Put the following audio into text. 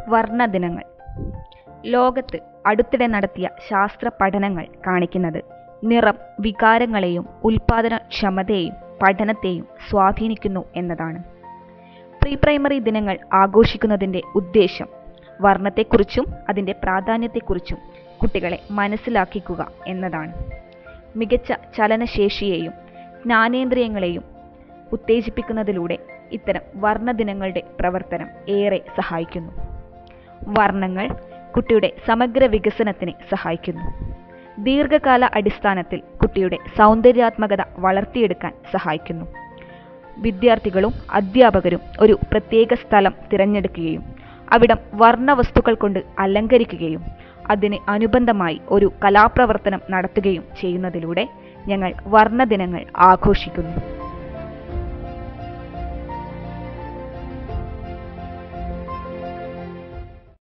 വർണ്ണദിനങ്ങൾ ലോകത്ത് അടുത്തിടെ നടത്തിയ ശാസ്ത്ര പഠനങ്ങൾ കാണിക്കുന്നത് നിറം വികാരങ്ങളെയും ഉൽപാദനക്ഷമതയെയും പഠനത്തെയും സ്വാധീനിക്കുന്നു എന്നതാണ് പ്രീ പ്രൈമറി ദിനങ്ങൾ ആഘോഷിക്കുന്നതിൻ്റെ ഉദ്ദേശം വർണ്ണത്തെക്കുറിച്ചും അതിൻ്റെ പ്രാധാന്യത്തെക്കുറിച്ചും കുട്ടികളെ മനസ്സിലാക്കിക്കുക എന്നതാണ് മികച്ച ചലനശേഷിയെയും ജ്ഞാനേന്ദ്രിയങ്ങളെയും ഉത്തേജിപ്പിക്കുന്നതിലൂടെ ഇത്തരം വർണ്ണദിനങ്ങളുടെ പ്രവർത്തനം ഏറെ സഹായിക്കുന്നു വർണ്ണങ്ങൾ കുട്ടിയുടെ സമഗ്ര വികസനത്തിന് സഹായിക്കുന്നു ദീർഘകാല അടിസ്ഥാനത്തിൽ കുട്ടിയുടെ സൗന്ദര്യാത്മകത വളർത്തിയെടുക്കാൻ സഹായിക്കുന്നു വിദ്യാർത്ഥികളും അധ്യാപകരും ഒരു പ്രത്യേക സ്ഥലം തിരഞ്ഞെടുക്കുകയും അവിടം വർണ്ണവസ്തുക്കൾ കൊണ്ട് അലങ്കരിക്കുകയും അതിന് അനുബന്ധമായി ഒരു കലാപ്രവർത്തനം നടത്തുകയും ചെയ്യുന്നതിലൂടെ ഞങ്ങൾ വർണ്ണദിനങ്ങൾ ആഘോഷിക്കുന്നു